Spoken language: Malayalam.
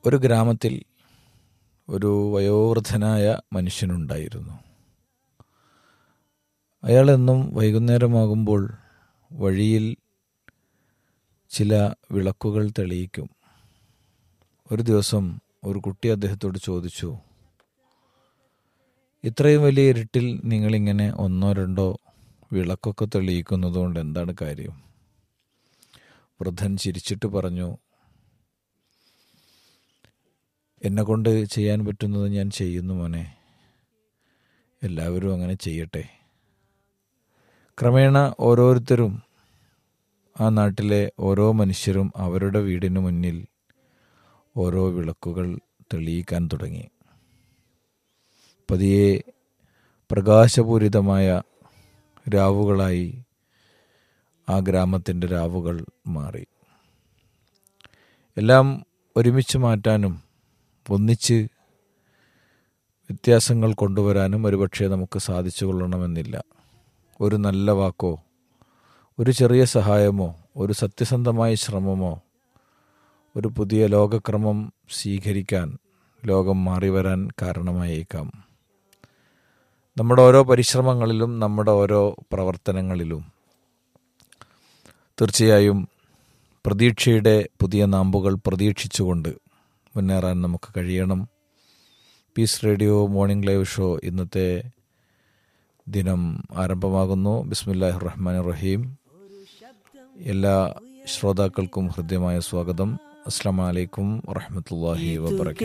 ഒരു ഗ്രാമത്തിൽ ഒരു വയോവൃദ്ധനായ മനുഷ്യനുണ്ടായിരുന്നു അയാളെന്നും വൈകുന്നേരമാകുമ്പോൾ വഴിയിൽ ചില വിളക്കുകൾ തെളിയിക്കും ഒരു ദിവസം ഒരു കുട്ടി അദ്ദേഹത്തോട് ചോദിച്ചു ഇത്രയും വലിയ ഇരുട്ടിൽ നിങ്ങളിങ്ങനെ ഒന്നോ രണ്ടോ വിളക്കൊക്കെ തെളിയിക്കുന്നത് കൊണ്ട് എന്താണ് കാര്യം വൃദ്ധൻ ചിരിച്ചിട്ട് പറഞ്ഞു എന്നെ കൊണ്ട് ചെയ്യാൻ പറ്റുന്നത് ഞാൻ ചെയ്യുന്നു മോനെ എല്ലാവരും അങ്ങനെ ചെയ്യട്ടെ ക്രമേണ ഓരോരുത്തരും ആ നാട്ടിലെ ഓരോ മനുഷ്യരും അവരുടെ വീടിന് മുന്നിൽ ഓരോ വിളക്കുകൾ തെളിയിക്കാൻ തുടങ്ങി പതിയെ പ്രകാശപൂരിതമായ രാവുകളായി ആ ഗ്രാമത്തിൻ്റെ രാവുകൾ മാറി എല്ലാം ഒരുമിച്ച് മാറ്റാനും ഒന്നിച്ച് വ്യത്യാസങ്ങൾ കൊണ്ടുവരാനും ഒരുപക്ഷെ നമുക്ക് സാധിച്ചു കൊള്ളണമെന്നില്ല ഒരു നല്ല വാക്കോ ഒരു ചെറിയ സഹായമോ ഒരു സത്യസന്ധമായ ശ്രമമോ ഒരു പുതിയ ലോകക്രമം സ്വീകരിക്കാൻ ലോകം മാറി വരാൻ കാരണമായേക്കാം നമ്മുടെ ഓരോ പരിശ്രമങ്ങളിലും നമ്മുടെ ഓരോ പ്രവർത്തനങ്ങളിലും തീർച്ചയായും പ്രതീക്ഷയുടെ പുതിയ നാമ്പുകൾ പ്രതീക്ഷിച്ചുകൊണ്ട് മുന്നേറാൻ നമുക്ക് കഴിയണം peace radio morning live show ഇന്നത്തെ ദിനം ആരംഭമാകുന്നു ബിസ്മില്ലാഹി റഹ്മാൻ റഹീം എല്ലാ ശ്രോതാക്കൾക്കും ഹൃദ്യമായ സ്വാഗതം അസ്സാം വലൈക്കും വറഹമത്തല്ലാഹി വബർക്കാത്തു